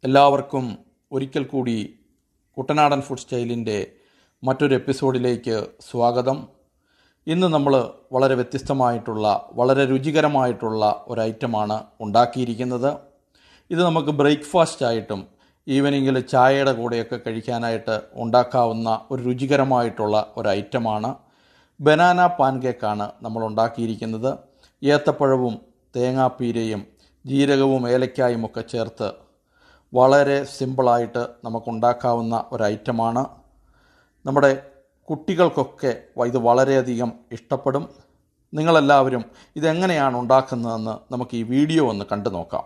എല്ലാവർക്കും ഒരിക്കൽ കൂടി കുട്ടനാടൻ ഫുഡ് സ്റ്റൈലിൻ്റെ മറ്റൊരു എപ്പിസോഡിലേക്ക് സ്വാഗതം ഇന്ന് നമ്മൾ വളരെ വ്യത്യസ്തമായിട്ടുള്ള വളരെ രുചികരമായിട്ടുള്ള ഒരു ഐറ്റമാണ് ഉണ്ടാക്കിയിരിക്കുന്നത് ഇത് നമുക്ക് ബ്രേക്ക്ഫാസ്റ്റ് ആയിട്ടും ഈവനിങ്ങിൽ ചായയുടെ കൂടെയൊക്കെ കഴിക്കാനായിട്ട് ഉണ്ടാക്കാവുന്ന ഒരു രുചികരമായിട്ടുള്ള ഒരു ഐറ്റമാണ് ബനാന പാൻകേക്കാണ് നമ്മൾ ഉണ്ടാക്കിയിരിക്കുന്നത് ഏത്തപ്പഴവും തേങ്ങാപ്പീരയും ജീരകവും ഏലക്കായും ഒക്കെ ചേർത്ത് വളരെ സിമ്പിളായിട്ട് നമുക്കുണ്ടാക്കാവുന്ന ഒരു ഐറ്റമാണ് നമ്മുടെ കുട്ടികൾക്കൊക്കെ ഇത് വളരെയധികം ഇഷ്ടപ്പെടും നിങ്ങളെല്ലാവരും ഇതെങ്ങനെയാണ് ഉണ്ടാക്കുന്നതെന്ന് നമുക്ക് ഈ വീഡിയോ ഒന്ന് കണ്ടു നോക്കാം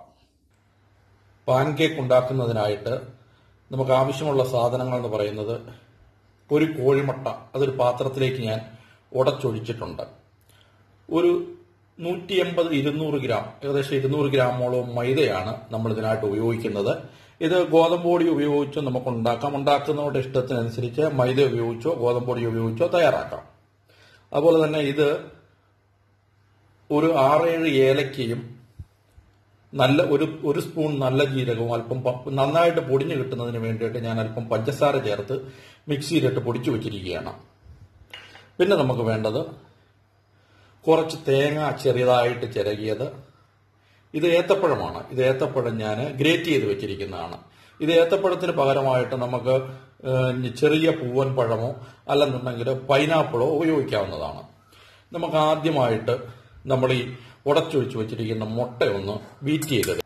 പാൻ കേക്ക് ഉണ്ടാക്കുന്നതിനായിട്ട് നമുക്ക് ആവശ്യമുള്ള സാധനങ്ങൾ എന്ന് പറയുന്നത് ഒരു കോഴിമുട്ട അതൊരു പാത്രത്തിലേക്ക് ഞാൻ ഉടച്ചൊഴിച്ചിട്ടുണ്ട് ഒരു നൂറ്റി എൺപത് ഇരുന്നൂറ് ഗ്രാം ഏകദേശം ഇരുന്നൂറ് ഗ്രാമോളം മൈദയാണ് നമ്മൾ ഇതിനായിട്ട് ഉപയോഗിക്കുന്നത് ഇത് ഗോതമ്പ് പൊടി ഉപയോഗിച്ചോ നമുക്ക് ഉണ്ടാക്കാം ഉണ്ടാക്കുന്നവരുടെ ഇഷ്ടത്തിനനുസരിച്ച് മൈദ ഉപയോഗിച്ചോ ഗോതമ്പ് പൊടി ഉപയോഗിച്ചോ തയ്യാറാക്കാം അതുപോലെ തന്നെ ഇത് ഒരു ആറേഴ് ഏലക്കയും നല്ല ഒരു ഒരു സ്പൂൺ നല്ല ജീരകവും അല്പം പ- നന്നായിട്ട് പൊടിഞ്ഞു കിട്ടുന്നതിന് വേണ്ടിയിട്ട് ഞാൻ അല്പം പഞ്ചസാര ചേർത്ത് മിക്സിയിലിട്ട് പൊടിച്ചു വെച്ചിരിക്കുകയാണ് പിന്നെ നമുക്ക് വേണ്ടത് കുറച്ച് തേങ്ങ ചെറിയതായിട്ട് ചിരകിയത് ഇത് ഏത്തപ്പഴമാണ് ഇത് ഏത്തപ്പഴം ഞാൻ ഗ്രേറ്റ് ചെയ്ത് വെച്ചിരിക്കുന്നതാണ് ഇത് ഏത്തപ്പഴത്തിന് പകരമായിട്ട് നമുക്ക് ഏഹ്, ചെറിയ പൂവൻ പഴമോ അല്ലെന്നുണ്ടെങ്കിൽ പൈനാപ്പിളോ ഉപയോഗിക്കാവുന്നതാണ് നമുക്ക് ആദ്യമായിട്ട് നമ്മൾ ഈ ഉടച്ചൊഴിച്ച് വെച്ചിരിക്കുന്ന മുട്ട ഒന്ന് ബീറ്റ് ചെയ്തത്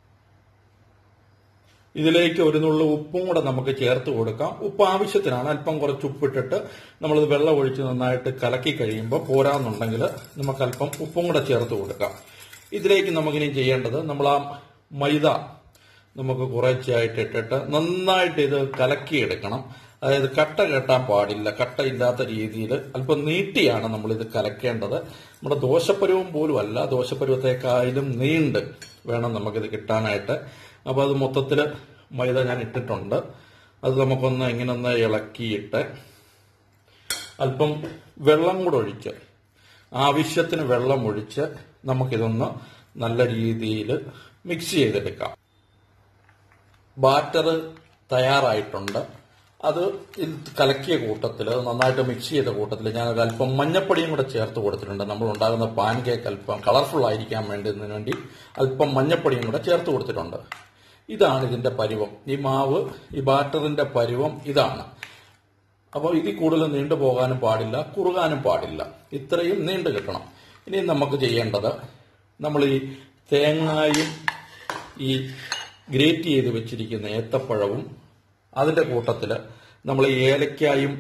ഇതിലേക്ക് ഒരു നുള്ളു ഉപ്പും കൂടെ നമുക്ക് ചേർത്ത് കൊടുക്കാം ഉപ്പ് ആവശ്യത്തിനാണ് അല്പം കുറച്ച് ഉപ്പിട്ടിട്ട് നമ്മളിത് വെള്ളം ഒഴിച്ച് നന്നായിട്ട് കലക്കി കഴിയുമ്പോൾ പോരാന്നുണ്ടെങ്കിൽ നമുക്ക് അല്പം ഉപ്പും കൂടെ ചേർത്ത് കൊടുക്കാം ഇതിലേക്ക് നമുക്കിനി ചെയ്യേണ്ടത് നമ്മൾ ആ മൈദ നമുക്ക് കുറച്ചായിട്ട് ഇട്ടിട്ട് നന്നായിട്ട് ഇത് കലക്കിയെടുക്കണം അതായത് കട്ട കെട്ടാൻ പാടില്ല കട്ട ഇല്ലാത്ത രീതിയിൽ അല്പം നീട്ടിയാണ് നമ്മളിത് കലക്കേണ്ടത് നമ്മുടെ ദോശപ്പരുവം പോലും അല്ല ദോശപ്പരുവത്തെക്കായാലും നീണ്ട് വേണം നമുക്കിത് കിട്ടാനായിട്ട് അപ്പോൾ അത് മൊത്തത്തിൽ മൈദ ഞാൻ ഇട്ടിട്ടുണ്ട് അത് നമുക്കൊന്ന് ഇങ്ങനെ ഒന്ന് ഇളക്കിയിട്ട് അല്പം വെള്ളം കൂടെ ഒഴിച്ച് ആവശ്യത്തിന് വെള്ളം ഒഴിച്ച് നമുക്കിതൊന്ന് നല്ല രീതിയിൽ മിക്സ് ചെയ്തെടുക്കാം ബാറ്റർ തയ്യാറായിട്ടുണ്ട് അത് ഇത് കലക്കിയ കൂട്ടത്തിൽ നന്നായിട്ട് മിക്സ് ചെയ്ത കൂട്ടത്തിൽ ഞാൻ ഒരു അല്പം മഞ്ഞപ്പൊടിയും കൂടെ ചേർത്ത് കൊടുത്തിട്ടുണ്ട് നമ്മൾ ഉണ്ടാകുന്ന പാൻ കേക്ക് അല്പം കളർഫുൾ ആയിരിക്കാൻ വേണ്ടതിന് വേണ്ടി അല്പം മഞ്ഞപ്പൊടിയും കൂടെ ചേർത്ത് കൊടുത്തിട്ടുണ്ട് ഇതാണ് ഇതിന്റെ പരുവം ഈ മാവ് ഈ ബാറ്ററിന്റെ പരുവം ഇതാണ് അപ്പോൾ ഇതിൽ കൂടുതൽ നീണ്ടു പോകാനും പാടില്ല കുറുകാനും പാടില്ല ഇത്രയും നീണ്ടു കിട്ടണം ഇനി നമുക്ക് ചെയ്യേണ്ടത് നമ്മൾ ഈ തേങ്ങായും ഈ ഗ്രേറ്റ് ചെയ്ത് വെച്ചിരിക്കുന്ന ഏത്തപ്പഴവും അതിന്റെ കൂട്ടത്തിൽ നമ്മൾ ഈ ഏലക്കായും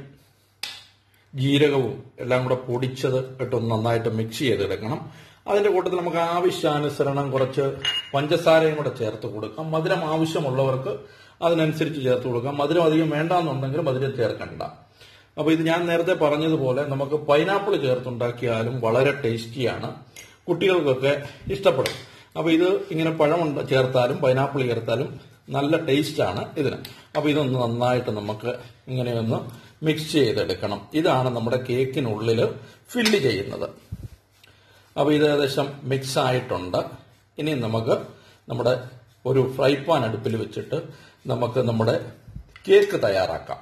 ജീരകവും എല്ലാം കൂടെ പൊടിച്ചത് ഇട്ടൊന്ന് നന്നായിട്ട് മിക്സ് ചെയ്തെടുക്കണം അതിന്റെ കൂട്ടത്തിൽ നമുക്ക് ആവശ്യാനുസരണം കുറച്ച് പഞ്ചസാരയും കൂടെ ചേർത്ത് കൊടുക്കാം മധുരം ആവശ്യമുള്ളവർക്ക് അതിനനുസരിച്ച് ചേർത്ത് കൊടുക്കാം മധുരം അധികം വേണ്ടാന്നുണ്ടെങ്കിൽ മധുരം ചേർക്കണ്ട അപ്പൊ ഇത് ഞാൻ നേരത്തെ പറഞ്ഞതുപോലെ നമുക്ക് പൈനാപ്പിൾ ചേർത്തുണ്ടാക്കിയാലും വളരെ ടേസ്റ്റിയാണ് കുട്ടികൾക്കൊക്കെ ഇഷ്ടപ്പെടും അപ്പൊ ഇത് ഇങ്ങനെ പഴമുണ്ട് ചേർത്താലും പൈനാപ്പിൾ ചേർത്താലും നല്ല ടേസ്റ്റ് ആണ് ഇതിന് അപ്പൊ ഇതൊന്ന് നന്നായിട്ട് നമുക്ക് ഇങ്ങനെയൊന്ന് മിക്സ് ചെയ്തെടുക്കണം ഇതാണ് നമ്മുടെ കേക്കിനുള്ളിൽ ഫില്ല് ചെയ്യുന്നത് അപ്പൊ ഇത് ഏകദേശം മിക്സ് ആയിട്ടുണ്ട് ഇനി നമുക്ക് നമ്മുടെ ഒരു ഫ്രൈ പാൻ അടുപ്പിൽ വെച്ചിട്ട് നമുക്ക് നമ്മുടെ കേക്ക് തയ്യാറാക്കാം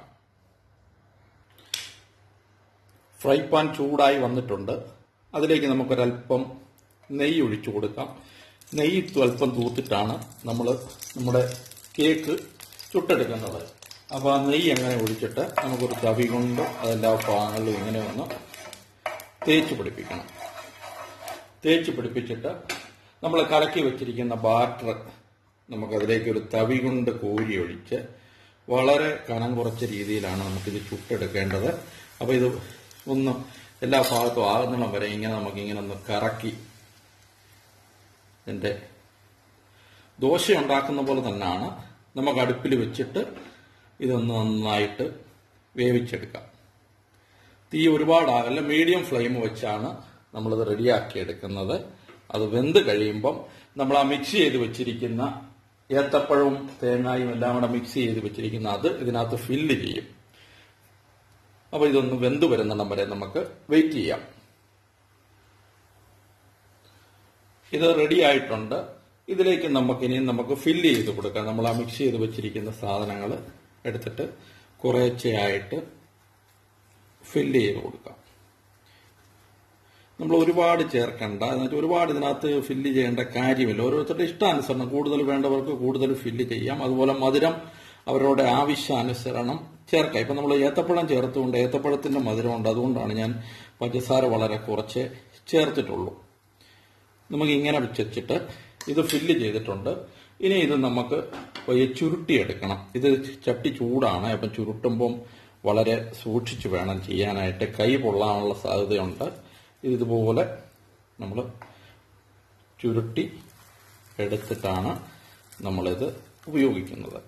ഫ്രൈ പാൻ ചൂടായി വന്നിട്ടുണ്ട് അതിലേക്ക് നമുക്കൊരല്പം നെയ്യ് ഒഴിച്ചു കൊടുക്കാം നെയ്യ് അല്പം തൂത്തിട്ടാണ് നമ്മൾ നമ്മുടെ കേക്ക് ചുട്ടെടുക്കുന്നത് അപ്പോൾ ആ നെയ്യ് എങ്ങനെ ഒഴിച്ചിട്ട് നമുക്കൊരു തവി കൊണ്ട് അതെല്ലാ ഭാഗങ്ങളിലും ഇങ്ങനെ ഒന്ന് തേച്ച് പിടിപ്പിക്കണം തേച്ച് പിടിപ്പിച്ചിട്ട് നമ്മൾ കലക്കി വെച്ചിരിക്കുന്ന ബാറ്റർ നമുക്കതിലേക്ക് ഒരു തവി കൊണ്ട് കോരി ഒഴിച്ച് വളരെ കനം കുറച്ച രീതിയിലാണ് നമുക്കിത് ചുട്ടെടുക്കേണ്ടത് അപ്പോൾ ഇത് ഒന്ന് എല്ലാ ഭാഗത്തും ആകുന്നിടം വരെ ഇങ്ങനെ നമുക്കിങ്ങനെ ഒന്ന് കറക്കി ഇതിൻ്റെ ദോശ ഉണ്ടാക്കുന്ന പോലെ തന്നെയാണ് നമുക്ക് അടുപ്പിൽ വെച്ചിട്ട് ഇതൊന്ന് നന്നായിട്ട് വേവിച്ചെടുക്കാം തീ ഒരുപാടാകല്ല മീഡിയം ഫ്ലെയിം വെച്ചാണ് നമ്മളിത് റെഡിയാക്കി എടുക്കുന്നത് അത് വെന്ത് കഴിയുമ്പം നമ്മൾ ആ മിക്സ് ചെയ്ത് വെച്ചിരിക്കുന്ന ഏത്തപ്പഴവും തേങ്ങായും എല്ലാം കൂടെ മിക്സ് ചെയ്ത് വെച്ചിരിക്കുന്ന അത് ഇതിനകത്ത് ഫില്ല് ചെയ്യും അപ്പൊ ഇതൊന്ന് വെന്ത് വരുന്നിടം വരെ നമുക്ക് വെയിറ്റ് ചെയ്യാം ഇത് റെഡി ആയിട്ടുണ്ട് ഇതിലേക്ക് നമുക്ക് ഇനി നമുക്ക് ഫില്ല് ചെയ്ത് കൊടുക്കാം നമ്മൾ ആ മിക്സ് ചെയ്ത് വെച്ചിരിക്കുന്ന സാധനങ്ങൾ എടുത്തിട്ട് കുറേശ്ശെയായിട്ട് ഫില്ല് ചെയ്ത് കൊടുക്കാം നമ്മൾ ഒരുപാട് ചേർക്കണ്ട എന്നുവെച്ചാൽ ഒരുപാട് ഇതിനകത്ത് ഫില്ല് ചെയ്യേണ്ട കാര്യമില്ല ഓരോരുത്തരുടെ ഇഷ്ടാനുസരണം കൂടുതൽ വേണ്ടവർക്ക് കൂടുതൽ ഫില്ല് ചെയ്യാം അതുപോലെ മധുരം അവരുടെ ആവശ്യാനുസരണം ചേർക്കാം ഇപ്പം നമ്മൾ ഏത്തപ്പഴം ചേർത്തുകൊണ്ട് ഏത്തപ്പഴത്തിന്റെ മധുരമുണ്ട് അതുകൊണ്ടാണ് ഞാൻ പഞ്ചസാര വളരെ കുറച്ച് ചേർത്തിട്ടുള്ളൂ നമുക്ക് ഇങ്ങനെ വെച്ചിട്ട് ഇത് ഫില്ല് ചെയ്തിട്ടുണ്ട് ഇനി ഇത് നമുക്ക് പയ്യെ ചുരുട്ടിയെടുക്കണം ഇത് ചട്ടി ചൂടാണ് അപ്പം ചുരുട്ടുമ്പം വളരെ സൂക്ഷിച്ച് വേണം ചെയ്യാനായിട്ട് കൈ പൊള്ളാനുള്ള സാധ്യതയുണ്ട് ഇതുപോലെ നമ്മൾ ചുരുട്ടി എടുത്തിട്ടാണ് നമ്മളിത് ഉപയോഗിക്കുന്നത്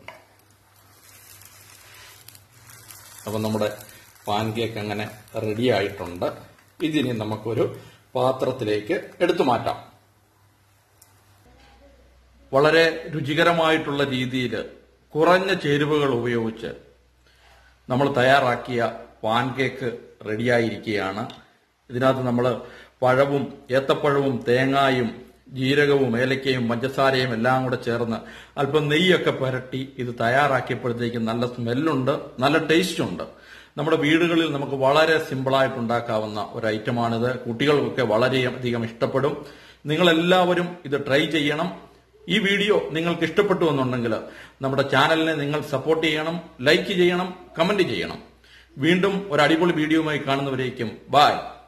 അപ്പം നമ്മുടെ പാൻ കേക്ക് അങ്ങനെ റെഡി ആയിട്ടുണ്ട് ഇതിനി നമുക്കൊരു പാത്രത്തിലേക്ക് എടുത്തു മാറ്റാം വളരെ രുചികരമായിട്ടുള്ള രീതിയിൽ കുറഞ്ഞ ചേരുവകൾ ഉപയോഗിച്ച് നമ്മൾ തയ്യാറാക്കിയ പാൻ കേക്ക് റെഡിയായിരിക്കുകയാണ് ഇതിനകത്ത് നമ്മൾ പഴവും ഏത്തപ്പഴവും തേങ്ങായും ജീരകവും ഏലക്കയും പഞ്ചസാരയും എല്ലാം കൂടെ ചേർന്ന് അല്പം നെയ്യൊക്കെ പുരട്ടി ഇത് തയ്യാറാക്കിയപ്പോഴത്തേക്കും നല്ല സ്മെല്ലുണ്ട് നല്ല ടേസ്റ്റ് ഉണ്ട് നമ്മുടെ വീടുകളിൽ നമുക്ക് വളരെ സിമ്പിളായിട്ട് ഉണ്ടാക്കാവുന്ന ഒരു ഐറ്റമാണിത് കുട്ടികൾക്കൊക്കെ വളരെയധികം ഇഷ്ടപ്പെടും നിങ്ങളെല്ലാവരും ഇത് ട്രൈ ചെയ്യണം ഈ വീഡിയോ നിങ്ങൾക്ക് ഇഷ്ടപ്പെട്ടു എന്നുണ്ടെങ്കിൽ നമ്മുടെ ചാനലിനെ നിങ്ങൾ സപ്പോർട്ട് ചെയ്യണം ലൈക്ക് ചെയ്യണം കമന്റ് ചെയ്യണം വീണ്ടും ഒരു അടിപൊളി വീഡിയോയുമായി കാണുന്നവരേക്കും ബായ്